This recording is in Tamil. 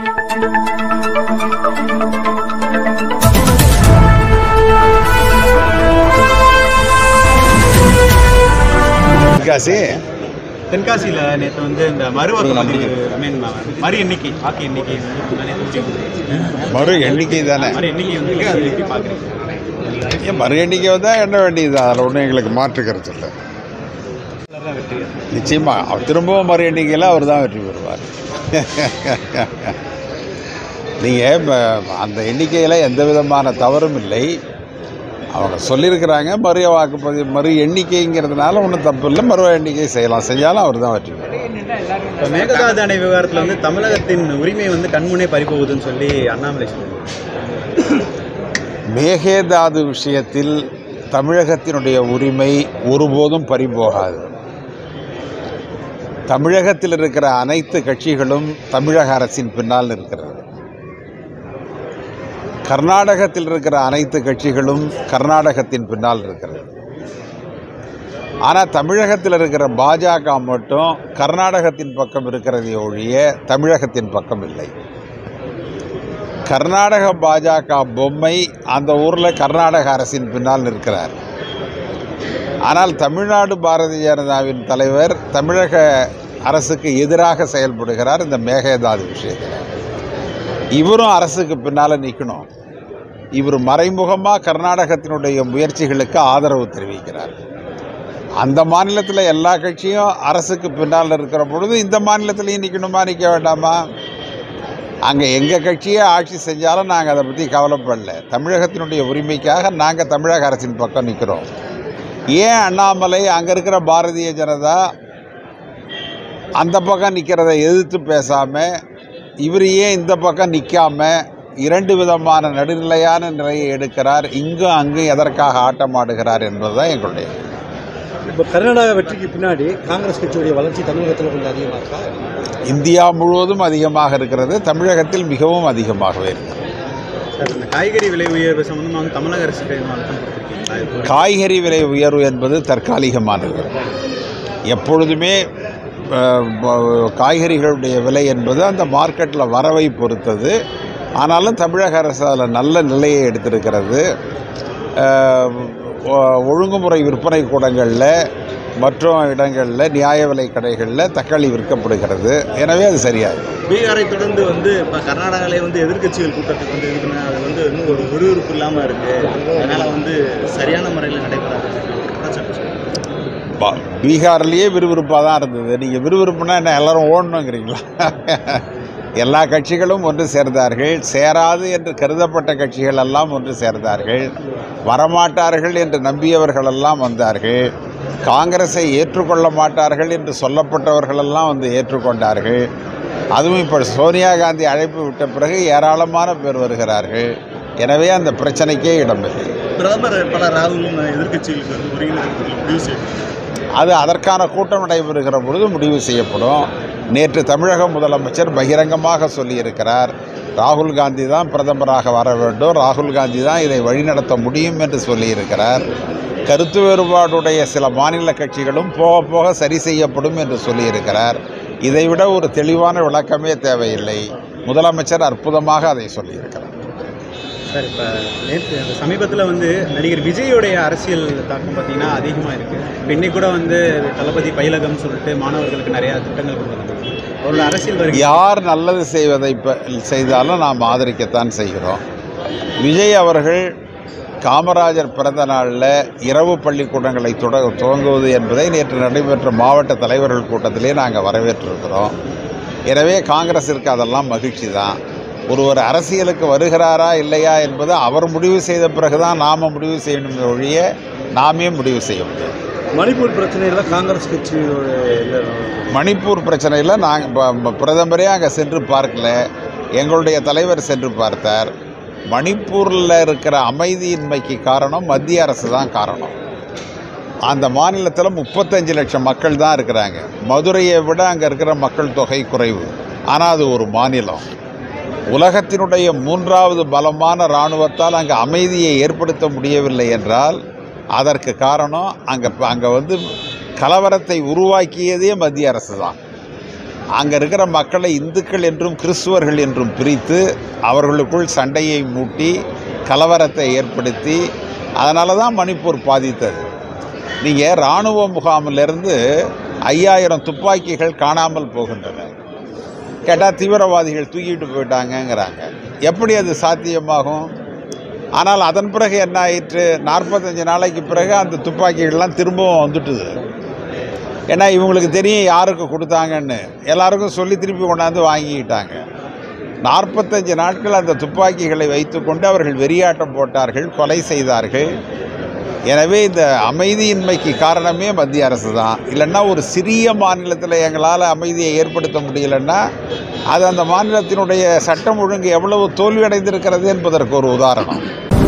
தென்காசி தென்காசியில் நேற்று வந்து இந்த மறுவாக்குப்பதிவு ஐ மீன் மறு எண்ணிக்கை வாக்கு எண்ணிக்கை வந்து நேற்று முடிவு. மறு எண்ணிக்கை தானே மறு எண்ணிக்கை வந்து அது எப்படி பார்க்குறீங்க ஏன் மறு எண்ணிக்கை தான் எண்ண வேண்டியது அதில் ஒன்றும் எங்களுக்கு மாற்று கருத்து இல்லை தான் வெற்றி நிச்சயமா அவர் திரும்பவும் மறு எண்ணிக்கையில் அவர் தான் வெற்றி பெறுவார் நீங்கள் அந்த எண்ணிக்கையில் எந்த விதமான தவறும் இல்லை அவங்க சொல்லியிருக்கிறாங்க மறு வாக்குப்பதிவு மறு எண்ணிக்கைங்கிறதுனால ஒன்றும் தப்பு இல்லை மறு எண்ணிக்கை செய்யலாம் செஞ்சாலும் அவர் தான் வெற்றி பெறுவார் இப்போ மேகதாது அணை விவகாரத்தில் வந்து தமிழகத்தின் உரிமை வந்து கண்முன்னே பறிபோகுதுன்னு சொல்லி அண்ணாமலை சொல்லுவாங்க மேகேதாது விஷயத்தில் தமிழகத்தினுடைய உரிமை ஒருபோதும் பறிபோகாது தமிழகத்தில் இருக்கிற அனைத்து கட்சிகளும் தமிழக அரசின் பின்னால் இருக்கிறது கர்நாடகத்தில் இருக்கிற அனைத்து கட்சிகளும் கர்நாடகத்தின் பின்னால் இருக்கிறது ஆனால் தமிழகத்தில் இருக்கிற பாஜக மட்டும் கர்நாடகத்தின் பக்கம் இருக்கிறதே ஒழிய தமிழகத்தின் பக்கம் இல்லை கர்நாடக பாஜக பொம்மை அந்த ஊரில் கர்நாடக அரசின் பின்னால் நிற்கிறார் ஆனால் தமிழ்நாடு பாரதிய ஜனதாவின் தலைவர் தமிழக அரசுக்கு எதிராக செயல்படுகிறார் இந்த மேகதாது விஷயத்தில் இவரும் அரசுக்கு பின்னால் நிற்கணும் இவர் மறைமுகமாக கர்நாடகத்தினுடைய முயற்சிகளுக்கு ஆதரவு தெரிவிக்கிறார் அந்த மாநிலத்தில் எல்லா கட்சியும் அரசுக்கு பின்னால் இருக்கிற பொழுது இந்த மாநிலத்திலையும் நிற்கணுமா நிற்க வேண்டாமா அங்கே எங்கள் கட்சியே ஆட்சி செஞ்சாலும் நாங்கள் அதை பற்றி கவலைப்படல தமிழகத்தினுடைய உரிமைக்காக நாங்கள் தமிழக அரசின் பக்கம் நிற்கிறோம் ஏன் அண்ணாமலை அங்கே இருக்கிற பாரதிய ஜனதா அந்த பக்கம் நிற்கிறத எதிர்த்து பேசாமல் இவர் ஏன் இந்த பக்கம் நிற்காம இரண்டு விதமான நடுநிலையான நிலையை எடுக்கிறார் இங்கும் அங்கும் எதற்காக ஆட்டமாடுகிறார் என்பதுதான் எங்களுடைய இப்போ கர்நாடகா வெற்றிக்கு பின்னாடி காங்கிரஸ் கட்சியுடைய வளர்ச்சி தமிழகத்தில் கொஞ்சம் அதிகமாக இருக்கா இந்தியா முழுவதும் அதிகமாக இருக்கிறது தமிழகத்தில் மிகவும் அதிகமாகவே இருக்கிறது சார் இந்த காய்கறி விலை உயர்வு சம்பந்தமாக வந்து தமிழக அரசுக்கு எதுவும் அழுத்தம் கொடுத்துருக்கீங்களா இது காய்கறி விலை உயர்வு என்பது தற்காலிகமானது எப்பொழுதுமே அஹ், ப- காய்கறிகளுடைய விலை என்பது அந்த மார்க்கெட்டில் வரவை பொறுத்தது ஆனாலும் தமிழக அரசு அதில் நல்ல நிலையை எடுத்திருக்கிறது அஹ், ஒ- ஒழுங்குமுறை விற்பனை கூடங்களில் மற்றும் இடங்களில் நியாய விலை கடைகளில் தக்காளி விற்கப்படுகிறது எனவே அது சரியாகும் பீகாரை தொடர்ந்து வந்து இப்போ கர்நாடகாவிலே வந்து எதிர்க்கட்சிகள் கூட்டத்துக்கு வந்து இது பண்ண அது வந்து இன்னும் ஒரு விறுவிறுப்பு இல்லாமல் இருக்கு அதனால வந்து சரியான முறையில் நடைபெறாது குற்றச்சாட்டு சொல்லுங்க. பா- பீகார்லேயே விறுவிறுப்பாக தான் இருந்தது நீங்கள் விறுவிறுப்புனா என்ன எல்லாரும் ஓடணுங்கிறீங்களா எல்லா கட்சிகளும் ஒன்று சேர்ந்தார்கள் சேராது என்று கருதப்பட்ட கட்சிகள் எல்லாம் ஒன்று சேர்ந்தார்கள் வரமாட்டார்கள் என்று நம்பியவர்கள் எல்லாம் வந்தார்கள் காங்கிரஸை ஏற்றுக்கொள்ள மாட்டார்கள் என்று சொல்லப்பட்டவர்களெல்லாம் வந்து ஏற்றுக்கொண்டார்கள் அதுவும் இப்போ சோனியா காந்தி அழைப்பு விட்ட பிறகு ஏராளமான பேர் வருகிறார்கள் எனவே அந்த பிரச்சனைக்கே இடமில்லை பிரதமர் வேட்பாளர் ராகுல் எதிர்க்கட்சிகளுக்கு வந்து ஒருங்கிணைக்கிறதுக்கு முடிவு செய்யும் அது அதற்கான கூட்டம் நடைபெறுகிற பொழுது முடிவு செய்யப்படும் நேற்று தமிழக முதலமைச்சர் பகிரங்கமாக சொல்லியிருக்கிறார் ராகுல் காந்தி தான் பிரதமராக வர வேண்டும் ராகுல் காந்தி தான் இதை வழிநடத்த முடியும் என்று சொல்லியிருக்கிறார் கருத்து வேறுபாடுடைய சில மாநில கட்சிகளும் போக போக சரி செய்யப்படும் என்று சொல்லியிருக்கிறார் இதைவிட ஒரு தெளிவான விளக்கமே தேவையில்லை முதலமைச்சர் அற்புதமாக அதை சொல்லியிருக்கிறார் சார் இப்போ நேற்று இந்த சமீபத்தில் வந்து நடிகர் விஜயோடைய அரசியல் தாக்கம் பார்த்தீங்கன்னா அதிகமாக இருக்குது இப்போ இன்னைக்கு கூட வந்து தளபதி பயிலகம் சொல்லிட்டு மாணவர்களுக்கு நிறையா திட்டங்கள் கொண்டு வந்தாங்க அவரோட அரசியல் வருகை யார் நல்லது செய்வதை ப- செய்தாலும் நாம் ஆதரிக்கத்தான் செய்கிறோம் விஜய் அவர்கள் காமராஜர் பிறந்த நாளில் இரவு பள்ளிக்கூடங்களை துட துவங்குவது என்பதை நேற்று நடைபெற்ற மாவட்ட தலைவர்கள் கூட்டத்திலே நாங்கள் வரவேற்றிருக்கிறோம் எனவே காங்கிரஸிற்கு அதெல்லாம் மகிழ்ச்சி தான் ஒருவர் அரசியலுக்கு வருகிறாரா இல்லையா என்பது அவர் முடிவு செய்த பிறகு தான் நாம் முடிவு செய்யணுமே ஒழிய நாமே முடிவு செய்ய முடியாது மணிப்பூர் பிரச்சனையில் காங்கிரஸ் கட்சியோட இந்த மணிப்பூர் பிரச்சனையில் நாங்கள் பிரதமரே அங்கே சென்று பார்க்கல எங்களுடைய தலைவர் சென்று பார்த்தார் மணிப்பூரில் இருக்கிற அமைதியின்மைக்கு காரணம் மத்திய அரசு தான் காரணம் அந்த மாநிலத்தில் முப்பத்தஞ்சு லட்சம் மக்கள் தான் இருக்கிறாங்க மதுரையை விட அங்கே இருக்கிற மக்கள் தொகை குறைவு ஆனால் அது ஒரு மாநிலம் உலகத்தினுடைய மூன்றாவது பலமான இராணுவத்தால் அங்கே அமைதியை ஏற்படுத்த முடியவில்லை என்றால் அதற்கு காரணம் அங்கே அங்கே வந்து கலவரத்தை உருவாக்கியதே மத்திய அரசு தான் அங்கே இருக்கிற மக்களை இந்துக்கள் என்றும் கிறிஸ்துவர்கள் என்றும் பிரித்து அவர்களுக்குள் சண்டையை மூட்டி கலவரத்தை ஏற்படுத்தி அதனால தான் மணிப்பூர் பாதித்தது நீங்கள் இராணுவ முகாமிலிருந்து ஐயாயிரம் துப்பாக்கிகள் காணாமல் போகின்றன கேட்டால் தீவிரவாதிகள் தூக்கிட்டு போயிட்டாங்கங்கிறாங்க எப்படி அது சாத்தியமாகும் ஆனால் அதன் பிறகு என்ன ஆயிற்று நாற்பத்தஞ்சு நாளைக்கு பிறகு அந்த துப்பாக்கிகள்லாம் திரும்பவும் வந்துட்டுது ஏன்னா இவங்களுக்கு தெரியும் யாருக்கு கொடுத்தாங்கன்னு எல்லாருக்கும் சொல்லி திருப்பி கொண்டாந்து வாங்கிக்கிட்டாங்க நாற்பத்தஞ்சு நாட்கள் அந்த துப்பாக்கிகளை வைத்துக்கொண்டு அவர்கள் வெறியாட்டம் போட்டார்கள் கொலை செய்தார்கள் எனவே இந்த அமைதியின்மைக்கு காரணமே மத்திய அரசு தான் இல்லைன்னா ஒரு சிறிய மாநிலத்தில் எங்களால் அமைதியை ஏற்படுத்த முடியலன்னா அது அந்த மாநிலத்தினுடைய சட்டம் ஒழுங்கு எவ்வளவு தோல்வியடைந்திருக்கிறது என்பதற்கு ஒரு உதாரணம்